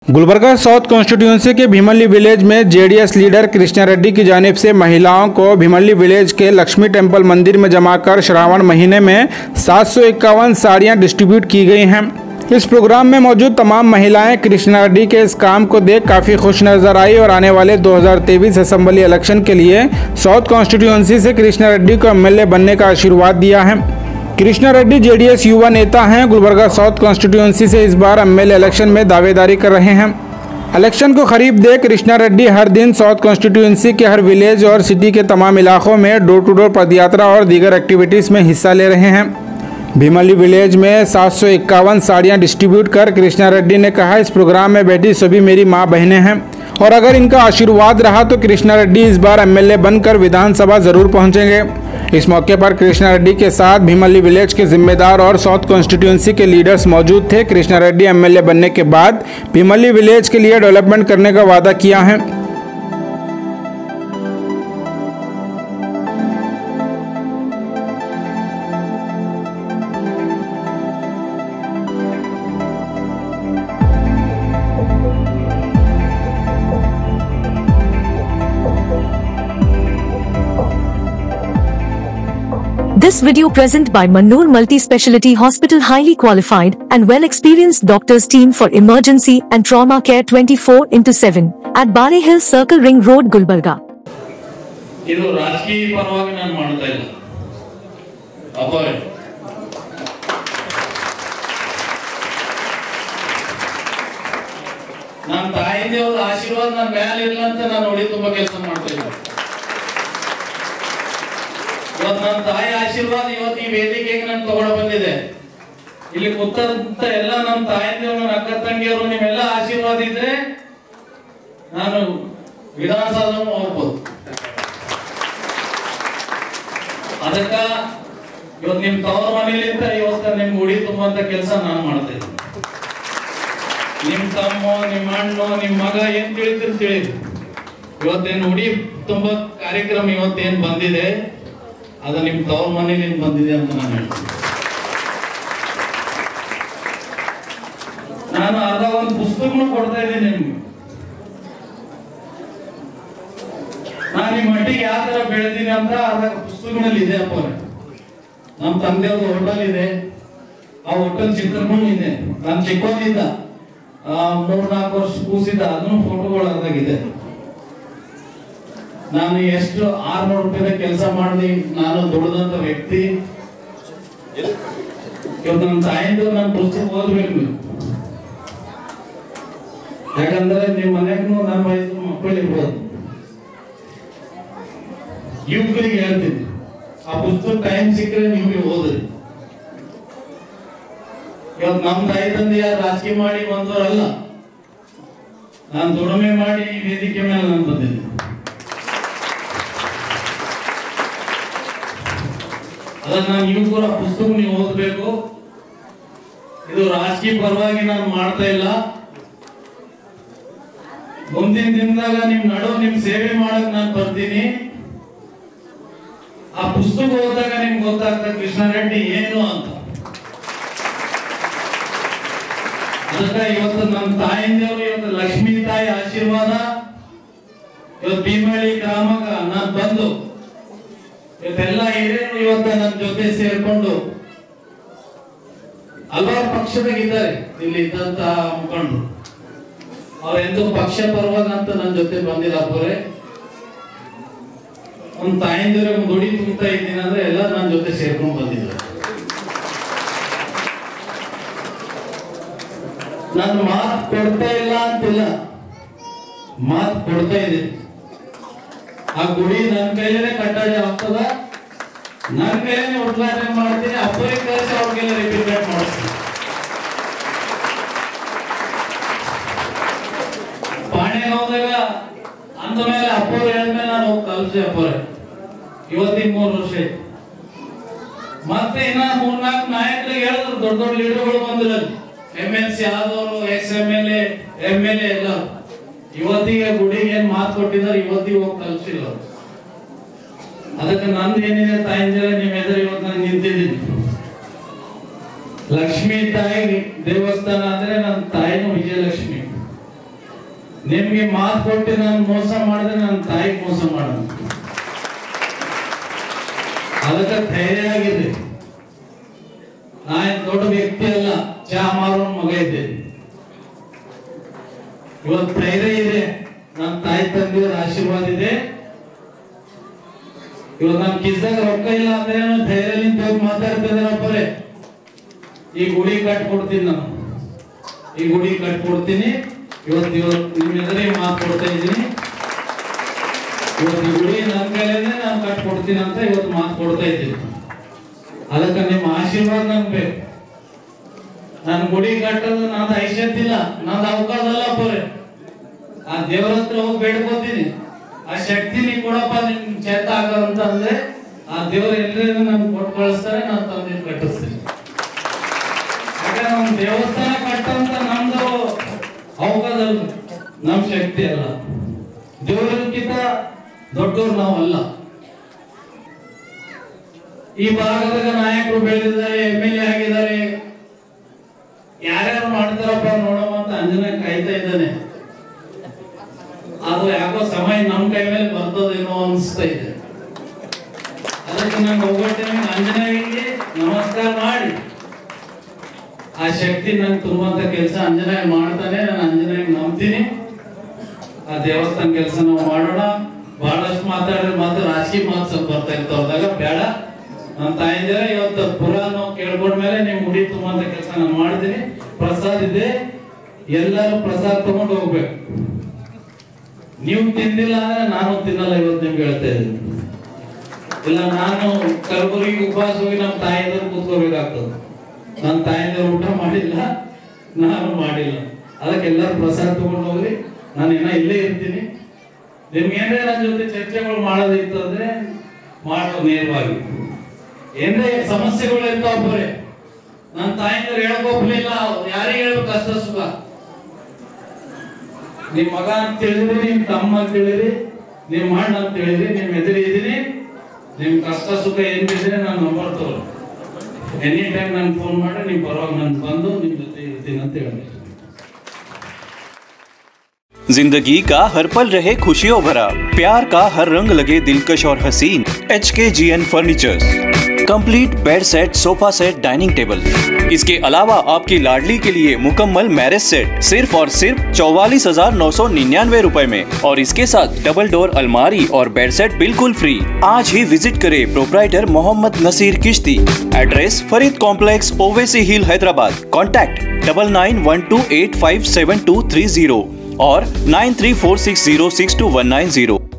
Gulbarga south constituency के Bhimalli village में JDS leader Krishna Reddy की जानिब से महिलाओं को भीमल्ली विलेज के लक्ष्मी टेम्पल मंदिर में जमा कर श्रावण महीने में सात सौ इक्यावन साड़ियाँ डिस्ट्रीब्यूट की गई हैं इस प्रोग्राम में मौजूद तमाम महिलाएं कृष्णा रेड्डी के इस काम को देख काफ़ी खुश नजर आई और आने वाले 2023 असेंबली इलेक्शन के लिए साउथ कॉन्स्टिट्यूंसी से कृष्णा रेड्डी को एमएलए बनने का आशीर्वाद दिया है कृष्णा रेड्डी जेडीएस युवा नेता हैं गुलबर्गा साउथ कॉन्स्टिट्यूंसी से इस बार एमएलए इलेक्शन में दावेदारी कर रहे हैं इलेक्शन को करीब देख कृष्णा रेड्डी हर दिन साउथ कॉन्स्टिट्यूंसी के हर विलेज और सिटी के तमाम इलाकों में डोर टू डोर पदयात्रा और दीगर एक्टिविटीज़ में हिस्सा ले रहे हैं भीमली विलेज में सात सौ इक्यावन साड़ियाँ डिस्ट्रीब्यूट कर कृष्णा रेड्डी ने कहा इस प्रोग्राम में बैठी सभी मेरी माँ बहनें हैं और अगर इनका आशीर्वाद रहा तो कृष्णा रेड्डी इस बार एमएलए बनकर विधानसभा जरूर पहुंचेंगे इस मौके पर कृष्णा रेड्डी के साथ भीमल्ली विलेज के जिम्मेदार और साउथ कॉन्स्टिट्यूंसी के लीडर्स मौजूद थे कृष्णा रेड्डी एमएलए बनने के बाद भीमल्ली विलेज के लिए डेवलपमेंट करने का वादा किया है This video present by Mannoor Multi-Speciality Hospital highly qualified and well-experienced doctors team for emergency and trauma care 24 into 7 at Bare Hill Circle Ring Road, Gulbarga. ಇದು ರಾಜಕೀಯ ಪರವಾಗಿ ನಾನು ಮಾಡ್ತಾ ಇಲ್ಲ ಅಪಾಯ ನನ್ನ ತಾಯಿ ದೇವರ ಆಶೀರ್ವಾದ ನನ್ನ ಮೇಲೆ ಇಲ್ಲ ಅಂತ ನಾನು ಒಡಿ ತುಂಬಾ ಕೆಲಸ ಮಾಡ್ತಾ ಇದ್ದೆ ಇವತ್ತು ನನ್ನ ತಾಯಿ ಆಶೀರ್ವಾದ ಇವತ್ತು ಈ ವೇದಿಕೆಗೆ ನಾನು ತಗೊಂಡು ಬಂದಿದೆ ಇಲ್ಲಿ ಕೂತಂತ ಎಲ್ಲ ನಮ್ಮ ತಾಯಿ ದೇವ್ರು ನನ್ನ ಅಕ್ಕ ತಂಗಿಯವರು ನಿಮ್ಮೆಲ್ಲ ಆಶೀರ್ವಾದ ಇದ್ರೆ ನಾನು ವಿಧಾನಸೌಧ ಹೋಗ್ಬೋದು ಅದಕ್ಕ ಇವತ್ತು ನಿಮ್ ತವರ ಮನೇಲಿಂದ ಇವತ್ತ ನಿಮ್ ಉಡಿ ತುಂಬುವಂತ ಕೆಲಸ ನಾನು ಮಾಡ್ತಾ ಇದ್ದೀನಿ ನಿಮ್ ತಮ್ಮ ನಿಮ್ಮ ಅಣ್ಣ ನಿಮ್ ಮಗ ಏನ್ ತಿಳಿದ್ರು ತಿಳಿದು ಇವತ್ತೇನು ಉಡಿ ತುಂಬ ಕಾರ್ಯಕ್ರಮ ಇವತ್ತೇನ್ ಬಂದಿದೆ ಅದು ನಿಮ್ ತವರ ಮನೇಲಿಂದ ಬಂದಿದೆ ಅಂತ ನಾನು ಹೇಳ್ತೀನಿ ನಾನು ಅರ್ಧ ಒಂದು ಪುಸ್ತಕನು ಕೊಡ್ತಾ ಇದ್ದೀನಿ ನಿಮ್ಗೆ ನಾನು ನಿಮ್ಮ ಮಟ್ಟಿಗೆ ಯಾವ ತರ ಬೆಳೆದೀನಿ ಅಂತ ಅರ್ಧ ಪುಸ್ತಕದಲ್ಲಿ ಇದೆ ಅಪ್ಪ ನಮ್ಮ ತಂದೆಯವ್ರದ್ದು ಹೋಟೆಲ್ ಇದೆ ಆ ಹೋಟೆಲ್ ಚಿತ್ರನೂ ಇದೆ ನಾನು ಚಿಕ್ಕವನಿದ್ದ ಮೂರ್ನಾಲ್ಕು ವರ್ಷ ಕೂಸಿದ್ದ ಅದನ್ನು ಫೋಟೋಗಳು ಅದಾಗಿದೆ ನಾನು ಎಷ್ಟು ಆರ್ನೂರು ರೂಪಾಯಿದ ಕೆಲಸ ಮಾಡಿ ನಾನು ದುಡಿದಂತ ವ್ಯಕ್ತಿ ಇವತ್ತು ನನ್ನ ತಾಯಿಂದು ನನ್ನ ಪುಸ್ತಕ ಓದ್ಬೇಕು ನೀವು ಯಾಕಂದ್ರೆ ನಿಮ್ಮ ಮನೆಗೂ ನನ್ನ ವಯಸ್ಸು ಮಕ್ಕಳು ಇರ್ಬೋದು ಯುವಕರಿಗೆ ಹೇಳ್ತೀನಿ ಆ ಪುಸ್ತಕ ಟೈಮ್ ಸಿಕ್ಕರೆ ನೀವು ಓದ್ರಿ ಇವತ್ತು ನಮ್ಮ ತಾಯಿ ತಂದೆ ಯಾರು ರಾಜಕೀಯ ಮಾಡಿ ಬಂದವರಲ್ಲ ನಾನು ದುಡಿಮೆ ಮಾಡಿ ಈ ವೇದಿಕೆ ಮೇಲೆ ನಾನು ಬಂದಿದ್ದೆ ಅದನ್ನ ನಾನು ಯುವಕರ ಪುಸ್ತಕ ನೀವು ಓದಬೇಕು ಇದು ರಾಜಕೀಯ ಪರವಾಗಿ ನಾನು ಮಾಡ್ತಾ ಇಲ್ಲ ಮುಂದಿನ ದಿನದಾಗ ನಿಮ್ ನಡು ನಿಮ್ ಸೇವೆ ಮಾಡಕ್ ನಾನು ಬರ್ತೀನಿ ಆ ಪುಸ್ತಕ ಓದಿದಾಗ ನಿಮ್ಗೆ ಗೊತ್ತಾಗ್ತದೆ ಕೃಷ್ಣ ರೆಡ್ಡಿ ಏನು ಅಂತ ಅದಕ್ಕೆ ಇವತ್ತು ನಮ್ಮ ತಾಯಿಂದವರು ಇವತ್ತು ಲಕ್ಷ್ಮೀ ತಾಯಿ ಆಶೀರ್ವಾದ ಇವತ್ತು ಭೀಮಳ್ಳಿ ಗ್ರಾಮಕ್ಕ ನಾನು ಬಂದು ಇವತ್ತೆಲ್ಲ ಹಿರಿಯರು ಇವತ್ತು ನನ್ನ ಜೊತೆ ಸೇರ್ಕೊಂಡು ಹಲವಾರು ಪಕ್ಷದಾಗಿದ್ದಾರೆ ಇಲ್ಲಿ ಇದ್ದಂತ ಮುಖಂಡರು ಅವರೆಂದು ಪಕ್ಷ ಪರವಾಗಿ ಅಂತ ನನ್ನ ಜೊತೆ ಬಂದಿಲ್ಲ ಪೊರೆ ಒಂದ್ ತಾಯಿಂದಿರ ಒಂದು ದುಡಿ ತುಂಬ್ತಾ ಇದ್ದೀನಿ ಅಂದ್ರೆ ಎಲ್ಲ ನನ್ನ ಜೊತೆ ಸೇರ್ಕೊಂಡು ಬಂದಿದ್ದಾರೆ ನಾನು ಮಾತು ಕೊಡ್ತಾ ಇಲ್ಲ ಅಂತಿಲ್ಲ ಮಾತು ಕೊಡ್ತಾ ಇದ್ದೀನಿ ಆ ಗುಡಿ ನನ್ನ ಕೈಲೇ ಕಟ್ಟಾಡಿ ಆಗ್ತದ ನನ್ನ ಕೈಲೇ ಉದ್ಘಾಟನೆ ಮಾಡ್ತೀನಿ ಅಪ್ಪರಿಗೆ ಕಳಿಸಿ ಅವ್ರಿಗೆಲ್ಲ ರಿಪೀಟ್ ಮಾಡಿಸ್ತೀನಿ ಪಾಣೆಗೆ ಹೋದಾಗ ಅಂದ ಮೇಲೆ ಅಪ್ಪವ್ರು ಹೇಳಿದ್ಮೇಲೆ ನಾನು ಹೋಗಿ ಕಲ್ಸಿ ಅಪ್ಪವ್ರೆ ಇವತ್ತಿಗೆ ಮೂರು ವರ್ಷ ಆಯ್ತು ಮತ್ತೆ ಇನ್ನ ಮೂರ್ನಾಲ್ಕು ನಾಯಕರಿಗೆ ಹೇಳಿದ್ರು ದೊಡ್ಡ ದೊಡ್ಡ ಲೀಡರ್ಗಳು ಬಂದ್ರು ಎಂ ಎಲ್ ಸಿ ಆದವರು ex M L A M L A ಎಲ್ಲ ಇವತ್ತಿಗೆ ಗುಡಿಗೆ ಏನ್ ಮಾತು ಕೊಟ್ಟಿದ್ದಾರೆ ಇವತ್ತಿಗೆ ಹೋಗಿ ಕಲ್ಸಿಲ್ಲ ಅವ್ರು. ಅದಕ್ಕೆ ನಂದು ಏನಿದೆ ತಾಯಿಂದಿರ ನೀವ್ ಎದುರು ಇವತ್ತು ನಾನು ನಿಂತಿದ್ದೀನಿ ಲಕ್ಷ್ಮೀ ತಾಯಿ ದೇವಸ್ಥಾನ ಅಂದ್ರೆ ನನ್ನ ತಾಯಿನೂ ವಿಜಯಲಕ್ಷ್ಮಿ ನಿಮ್ಗೆ ಮಾತು ಕೊಟ್ಟು ನಾನು ಮೋಸ ಮಾಡಿದ್ರೆ ನನ್ನ ತಾಯಿ ಮೋಸ ಮಾಡ ಅದಕ್ಕೆ ಧೈರ್ಯ ಆಗಿರ್ರಿ ನಾ ಏನ್ ದೊಡ್ಡ ವ್ಯಕ್ತಿ ಅಲ್ಲ ಚಹಾ ಮಾರೋ ಮಗ ಇದ್ದೆ ಇವತ್ತು ಧೈರ್ಯ ಇದೆ ನನ್ನ ತಾಯಿ ತಂದೆಯವ್ರ ಆಶೀರ್ವಾದ ಇದೆ ಇವತ್ತು ನನ್ನ ಕಿಸ್ದಾಗ ರೊಕ್ಕ ಇಲ್ಲ ಅಂದ್ರೆ ನಾನು ಧೈರ್ಯದಿಂದ ಹೋಗಿ ಮಾತಾಡ್ತಿದ್ದೇನಪ್ಪರೇ ಈ ಗುಡಿ ಕಟ್ಕೊಡ್ತೀನಿ ನಾನು ಈ ಗುಡಿ ಕಟ್ಕೊಡ್ತೀನಿ ಇವತ್ತು ಇವತ್ತು ನಿಮ್ಮ ಎದುರಿಗೆ ಮಾತು ಕೊಡ್ತಾ ಇದ್ದೀನಿ ಇವತ್ತು ಈ ಗುಡಿ ನನ್ನ ಕೈಲೇನೆ ನಾನು ಕಟ್ಕೊಡ್ತೀನಿ ಅಂತ ಇವತ್ತು ಮಾತು ಕೊಡ್ತಾ ಇದ್ದೀನಿ ಅದಕ್ಕೆ ನಿಮ್ಮ ಆಶೀರ್ವಾದ ನನ್ಗೆ ಬೇಕು ನಾನು ಗುಡಿ ಕಟ್ಟೋದು ನಂದು ಐಶ್ಯತ್ ಇಲ್ಲ ನಂದು ಅವಕಾಶ ಅಲ್ಲ ಪೋರೆ ಆ ದೇವ್ರ ಹತ್ರ ಹೋಗಿ ಬೇಡ್ಕೋತೀನಿ ಆ ಶಕ್ತಿ ನೀ ಕೊಡಪ್ಪ ನಿನ್ ಚೇತ ಆಗೋ ಅಂತ ಅಂದ್ರೆ ಆ ದೇವ್ರ ಎಲ್ಲರಿಗೂ ನನ್ಗೆ ಕೊಟ್ಟು ಕಳಿಸ್ತಾರೆ ನಾನು ತಂದೆ ಕಟ್ಟಿಸ್ತೀನಿ ಯಾಕಂದ್ರೆ ನಮ್ಮ ದೇವಸ್ಥಾನ ಕಟ್ಟಂತ ನಮ್ದು ಅವಕಾಶ ಅಲ್ಲ ನಮ್ ಶಕ್ತಿ ಅಲ್ಲ ದೇವರಿಗಿಂತ ದೊಡ್ಡವ್ರು ನಾವು ಅಲ್ಲ ಈ ಭಾಗದಾಗ ನಾಯಕರು ಬೆಳೆದಿದ್ದಾರೆ ಎಂ ಎಲ್ ಎ ಆಗಿದ್ದಾರೆ ಯಾರ್ಯಾರು ಮಾಡ್ತಾರಪ್ಪ ನೋಡಮ್ಮ ಅಂತ ಅಂಜನ ಕಾಯ್ತಾ ಇದ್ದಾನೆ ಅದು ಯಾಕೋ ಸಮಯ ನಮ್ ಕೈ ಮೇಲೆ ಬರ್ತದೇನೋ ಅನ್ಸ್ತಾ ಇದೆ ಅದಕ್ಕೆ ನಾನು ಹೋಗ್ಬಿಡ್ತೇನೆ ಅಂಜನೇಯನಿಗೆ ನಮಸ್ಕಾರ ಮಾಡಿ ಆ ಶಕ್ತಿ ನಂಗೆ ತುಂಬುವಂತ ಕೆಲಸ ಅಂಜನೇಯ ಮಾಡ್ತಾನೆ ನಾನು ಅಂಜನೇಯ ನಂಬ್ತೀನಿ ಆ ದೇವಸ್ಥಾನ ಕೆಲಸ ನಾವು ಮಾಡೋಣ ಬಹಳಷ್ಟು ಮಾತಾಡಿದ್ರೆ ಮಾತ್ರ ರಾಶಿ ಮಾತು ಸ್ವಲ್ಪ ಬರ್ತಾ ಇರ್ತಾವಾಗ ಬೇಡ ನನ್ನ ತಾಯಿಂದಿರ ಇವತ್ತು ಪುರಾಣ ಕೇಳ್ಕೊಂಡ್ಮೇಲೆ ನೀವು ಮುಡಿ ತುಂಬುವಂತ ಕೆಲಸ ನಾನು ಮಾಡ್ತೀನಿ ಪ್ರಸಾದ್ ಇದೆ ಎಲ್ಲರೂ ಪ್ರಸಾದ್ ತಗೊಂಡು ಹೋಗ್ಬೇಕು ನೀವು ತಿಂದಿಲ್ಲ ಅಂದ್ರೆ ನಾನು ತಿನ್ನಲ್ಲ ಇವತ್ತು ನಿಮ್ಗೆ ಹೇಳ್ತಾ ಇದ್ದೀನಿ ಇಲ್ಲ ನಾನು ಕಲಬುರಗಿ ಉಪವಾಸ ಹೋಗಿ ನಮ್ಮ ತಾಯಿಯವರು ಕೂತ್ಕೋಬೇಕಾಗ್ತದೆ ನನ್ನ ತಾಯಿಯವರು ಊಟ ಮಾಡಿಲ್ಲ ನಾನು ಮಾಡಿಲ್ಲ ಅದಕ್ಕೆ ಎಲ್ಲರೂ ಪ್ರಸಾದ ತಗೊಂಡು ಹೋಗ್ರಿ ನಾನು ಇನ್ನ ಇಲ್ಲೇ ಇರ್ತೀನಿ ನಿಮ್ಗೆ ಏನ್ರೆ ನನ್ನ ಜೊತೆ ಚರ್ಚೆಗಳು ಮಾಡೋದಿತ್ತು ಅಂದ್ರೆ ಮಾಡೋ ನೇರವಾಗಿ ಏನ್ರೆ ಸಮಸ್ಯೆಗಳು ಇರ್ತಾವ ಬರೇ ನನ್ನ ತಾಯಿಯವರು ಹೇಳ್ಕೊಪ್ಲಿಲ್ಲ ಯಾರಿಗೆ ಹೇಳ್ಬೇಕು ಕಷ್ಟ ಸುಖ ನಿಮ್ ಮಗ ಅಂತ ಹೇಳಿದ್ರಿ ನಿಮ್ ತಮ್ಮ ಅಂತ ಹೇಳಿದ್ರಿ ನಿಮ್ ಅಣ್ಣ ಅಂತ ಹೇಳಿದ್ರಿ ನಿಮ್ ಎದುರು ಇದೀನಿ ನಿಮ್ ಕಷ್ಟ ಸುಖ ಏನಿದ್ರೆ ನಾನು ನಂಬರ್ ತಗೊಳ್ಳಿ ಎನಿ ಟೈಮ್ ನನ್ಗೆ ಫೋನ್ ಮಾಡಿ ನೀವು ಪರವಾಗಿ ನನ್ಗೆ ಬಂದು ನಿಮ್ ಜೊತೆ ಇರ್ತೀನಿ ಅಂತ ಹೇಳಿ जिंदगी का हर पल रहे खुशियों भरा प्यार का हर रंग लगे दिलकश और हसीन H K G N furnitures complete bed set sofa set dining table इसके अलावा आपकी लाडली के लिए मुकम्मल मैरिज सेट सिर्फ और सिर्फ चौवालीस हजार नौ सौ निन्यानवे रूपए में और इसके साथ डबल डोर अलमारी और बेड सेट बिल्कुल फ्री आज ही विजिट करें proprietor Mohammed Naseer Kishti address Farid complex Owaisi hill Hyderabad contact double nine one two eight five seven two three zero और nine three four six zero six two one nine zero